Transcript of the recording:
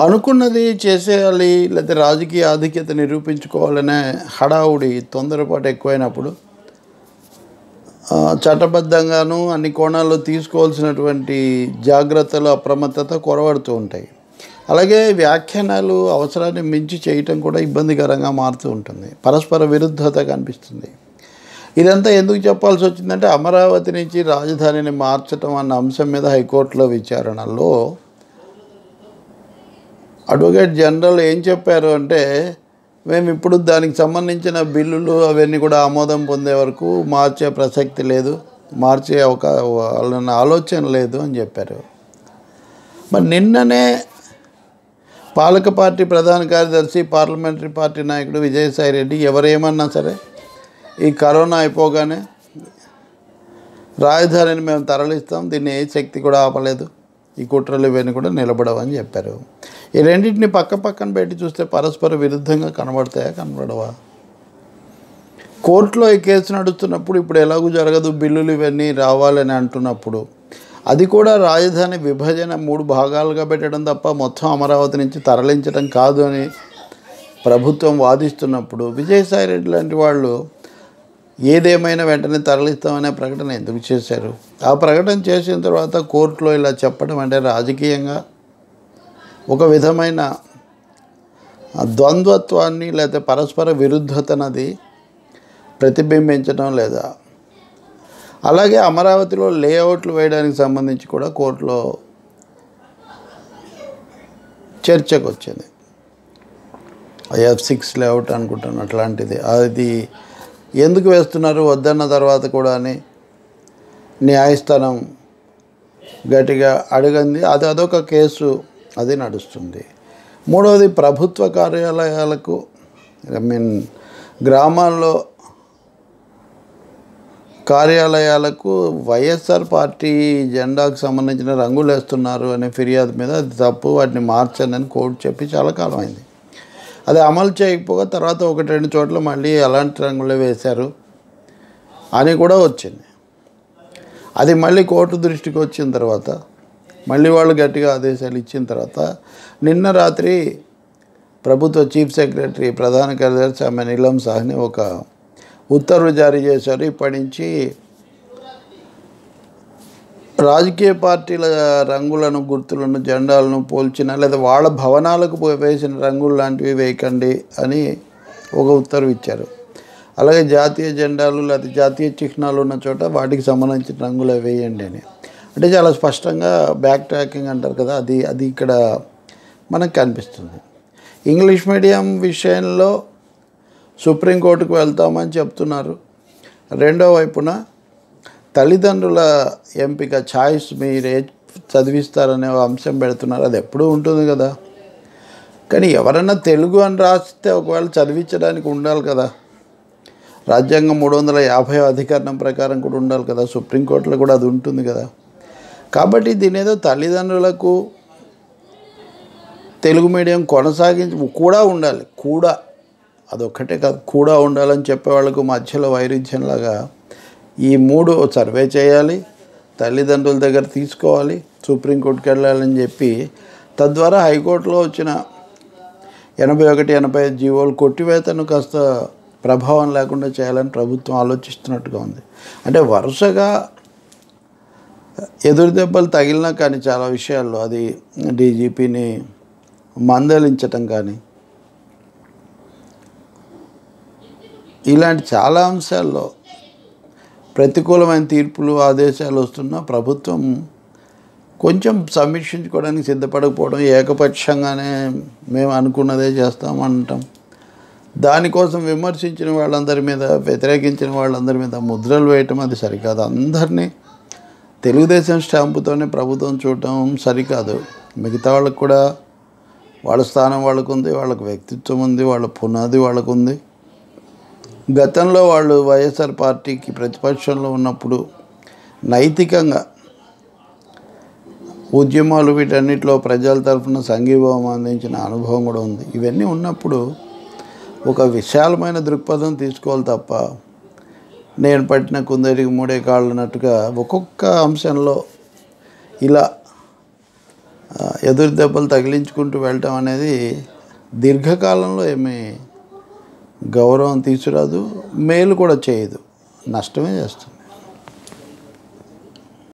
అనుకున్నది చేసేయాలి లేకపోతే రాజకీయ ఆధిక్యత నిరూపించుకోవాలనే హడావుడి తొందరపాటు ఎక్కువైనప్పుడు ఆ, చట్టబద్ధంగాను అన్ని కోణాల్లో తీసుకోవాల్సినటువంటి జాగ్రత్తలు అప్రమత్తత కొరవడుతూ ఉంటాయి అలాగే వ్యాఖ్యానాలు అవసరాన్ని మించి చేయటం కూడా ఇబ్బందికరంగా మారుతూ ఉంటుంది పరస్పర విరుద్ధత కనిపిస్తుంది ఇదంతా ఎందుకు చెప్పాల్సి వచ్చిందంటే అమరావతి నుంచి రాజధానిని మార్చడం అన్న అంశం మీద హైకోర్టులో విచారణలో అడ్వకేట్ జనరల్ ఏం చెప్పారు అంటే మేము ఇప్పుడు దానికి సంబంధించిన బిల్లులు అవన్నీ కూడా ఆమోదం పొందే వరకు మార్చే ప్రసక్తి లేదు మార్చే ఒక వాళ్ళని ఆలోచన లేదు అని చెప్పారు మరి నిన్ననే పాలక పార్టీ ప్రధాన కార్యదర్శి పార్లమెంటరీ పార్టీ నాయకుడు విజయసాయి రెడ్డి ఎవరేమన్నా సరే ఈ కరోనా అయిపోగానే రాజధానిని మేము తరలిస్తాం దీన్ని ఏ శక్తి కూడా ఆపలేదు ఈ కుట్రలు ఇవన్నీ కూడా నిలబడవని చెప్పారు ఈ రెండింటిని పక్క పక్కన పెట్టి చూస్తే పరస్పర విరుద్ధంగా కనబడతాయా కనబడవా కోర్టులో ఈ కేసు నడుస్తున్నప్పుడు ఇప్పుడు ఎలాగూ జరగదు బిల్లులు ఇవన్నీ రావాలని అంటున్నప్పుడు అది కూడా రాజధాని విభజన మూడు భాగాలుగా పెట్టడం తప్ప మొత్తం అమరావతి నుంచి తరలించడం కాదు అని ప్రభుత్వం వాదిస్తున్నప్పుడు విజయసాయి రెడ్డి లాంటి వాళ్ళు ఏదేమైనా వెంటనే తరలిస్తామనే ప్రకటన ఎందుకు చేశారు ఆ ప్రకటన చేసిన తర్వాత కోర్టులో ఇలా చెప్పడం అంటే రాజకీయంగా ఒక విధమైన ద్వంద్వత్వాన్ని లేకపోతే పరస్పర విరుద్ధతనది ప్రతిబింబించడం లేదా అలాగే అమరావతిలో లేఅవుట్లు వేయడానికి సంబంధించి కూడా కోర్టులో చర్చకు వచ్చింది ఎఫ్ సిక్స్ లేఅవుట్ అనుకుంటాను అట్లాంటిది అది ఎందుకు వేస్తున్నారు వద్దన్న తర్వాత కూడా అని న్యాయస్థానం గట్టిగా అడిగింది అది అదొక కేసు అది నడుస్తుంది మూడవది ప్రభుత్వ కార్యాలయాలకు ఐ మీన్ గ్రామాల్లో కార్యాలయాలకు వైఎస్ఆర్ పార్టీ జెండాకు సంబంధించిన రంగులు వేస్తున్నారు అనే ఫిర్యాదు మీద అది తప్పు వాటిని మార్చండి అని కోర్టు చెప్పి చాలా కాలం అయింది అది అమలు చేయకపోగా తర్వాత ఒకటి రెండు చోట్ల మళ్ళీ అలాంటి రంగులే వేశారు అని కూడా వచ్చింది అది మళ్ళీ కోర్టు దృష్టికి వచ్చిన తర్వాత మళ్ళీ వాళ్ళు గట్టిగా ఆదేశాలు ఇచ్చిన తర్వాత నిన్న రాత్రి ప్రభుత్వ చీఫ్ సెక్రటరీ ప్రధాన కార్యదర్శి ఆమె నీలం సాహ్ని ఒక ఉత్తర్వు జారీ చేశారు ఇప్పటి నుంచి రాజకీయ పార్టీల రంగులను గుర్తులను జెండాలను పోల్చిన లేదా వాళ్ళ భవనాలకు పో- వేసిన రంగులు లాంటివి వేయకండి అని ఒక ఉత్తర్వు ఇచ్చారు అలాగే జాతీయ జెండాలు లేదా జాతీయ చిహ్నాలు ఉన్న చోట వాటికి సంబంధించిన రంగులు వేయండి అని అంటే చాలా స్పష్టంగా బ్యాక్ ట్రాకింగ్ అంటారు కదా అది అది ఇక్కడ మనకు కనిపిస్తుంది ఇంగ్లీష్ మీడియం విషయంలో సుప్రీంకోర్టుకు వెళ్తామని చెప్తున్నారు రెండో వైపున తల్లిదండ్రుల ఎంపిక ఛాయిస్ మీరు ఏ చదివిస్తారనే అంశం పెడుతున్నారు అది ఎప్పుడూ ఉంటుంది కదా కానీ ఎవరైనా తెలుగు అని రాస్తే ఒకవేళ చదివించడానికి ఉండాలి కదా రాజ్యాంగం మూడు వందల యాభై అధికరణం ప్రకారం కూడా ఉండాలి కదా సుప్రీంకోర్టులో కూడా అది ఉంటుంది కదా కాబట్టి దీని ఏదో తల్లిదండ్రులకు తెలుగు మీడియం కొనసాగించి కూడా ఉండాలి కూడా అదొక్కటే కాదు కూడా ఉండాలని చెప్పే వాళ్ళకు మధ్యలో వైరుధ్యంలాగా ఈ మూడు సర్వే చేయాలి తల్లిదండ్రుల దగ్గర తీసుకోవాలి సుప్రీంకోర్టుకి వెళ్ళాలని చెప్పి తద్వారా హైకోర్టులో వచ్చిన ఎనభై ఒకటి ఎనభై ఐదు జీవోలు కొట్టివేతను కాస్త ప్రభావం లేకుండా చేయాలని ప్రభుత్వం ఆలోచిస్తున్నట్టుగా ఉంది అంటే వరుసగా ఎదురు దెబ్బలు తగిలినా కానీ చాలా విషయాల్లో అది డీజీపీని మందలించటం కానీ ఇలాంటి చాలా అంశాల్లో ప్రతికూలమైన తీర్పులు ఆదేశాలు వస్తున్నా ప్రభుత్వం కొంచెం సమీక్షించుకోవడానికి సిద్ధపడకపోవడం ఏకపక్షంగానే మేము అనుకున్నదే చేస్తామంటాం దానికోసం విమర్శించిన వాళ్ళందరి మీద వ్యతిరేకించిన వాళ్ళందరి మీద ముద్రలు వేయటం అది సరికాదు అందరినీ తెలుగుదేశం స్టాంపుతోనే ప్రభుత్వం చూడటం సరికాదు మిగతా వాళ్ళకు కూడా వాళ్ళ స్థానం వాళ్ళకు ఉంది వాళ్ళకు వ్యక్తిత్వం ఉంది వాళ్ళ పునాది వాళ్ళకు ఉంది గతంలో వాళ్ళు వైఎస్ఆర్ పార్టీకి ప్రతిపక్షంలో ఉన్నప్పుడు నైతికంగా ఉద్యమాలు వీటన్నిటిలో ప్రజల తరఫున సంఘీభావం అందించిన అనుభవం కూడా ఉంది ఇవన్నీ ఉన్నప్పుడు ఒక విశాలమైన దృక్పథం తీసుకోవాలి తప్ప నేను పట్టిన కుందరికి మూడే కాళ్ళు అన్నట్టుగా ఒక్కొక్క అంశంలో ఇలా ఆ, ఎదురు దెబ్బలు తగిలించుకుంటూ వెళ్ళటం అనేది దీర్ఘకాలంలో ఏమీ గౌరవం తీసుకురాదు మేలు కూడా చేయదు నష్టమే చేస్తుంది